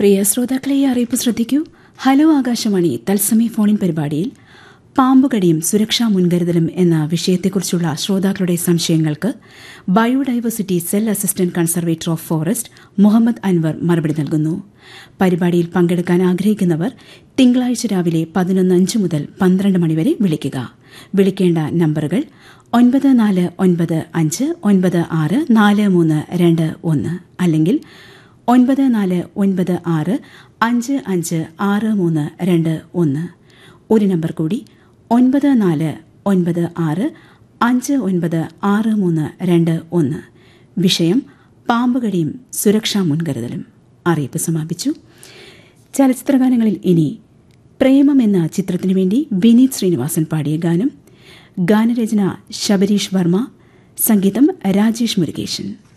പ്രിയ ശ്രോതാക്കളെ ഈ അറിയിപ്പ് ശ്രദ്ധിക്കൂ ഹലോ ആകാശവാണി തത്സമയ ഫോണിൻ പരിപാടിയിൽ പാമ്പുകടിയും സുരക്ഷാ മുൻകരുതലും എന്ന വിഷയത്തെക്കുറിച്ചുള്ള ശ്രോതാക്കളുടെ സംശയങ്ങൾക്ക് biodiversity cell assistant conservator of forest Muhammad Anwar മറുപടി നൽകുന്നു പരിപാടിയിൽ പങ്കെടുക്കാൻ ആഗ്രഹിക്കുന്നവർ തിങ്കളാഴ്ച രാവിലെ പതിനൊന്ന് അഞ്ച് മുതൽ പന്ത്രണ്ട് മണിവരെ വിളിക്കുക വിളിക്കേണ്ട നമ്പറുകൾ ഒൻപത് നാല് ഒൻപത് അഞ്ച് ഒൻപത് ആറ് നാല് മൂന്ന് രണ്ട് ഒന്ന് അല്ലെങ്കിൽ ഒൻപത് നാല് ഒൻപത് ആറ് അഞ്ച് അഞ്ച് ആറ് മൂന്ന് രണ്ട് ഒന്ന് ഒരു നമ്പർ കൂടി ഒൻപത് നാല് ഒൻപത് ആറ് അഞ്ച് ഒൻപത് ആറ് മൂന്ന് രണ്ട് ഒന്ന് വിഷയം പാമ്പുകടിയും സുരക്ഷാ മുൻകരുതലും അറിയിപ്പ് സമാപിച്ചു ചലച്ചിത്രഗാനങ്ങളിൽ ഇനി പ്രേമം എന്ന ചിത്രത്തിനു വേണ്ടി വിനീത് ശ്രീനിവാസൻ പാടിയ ഗാനം ഗാനരചന ശബരീഷ് വർമ്മ സംഗീതം രാജേഷ് മുരുകേശൻ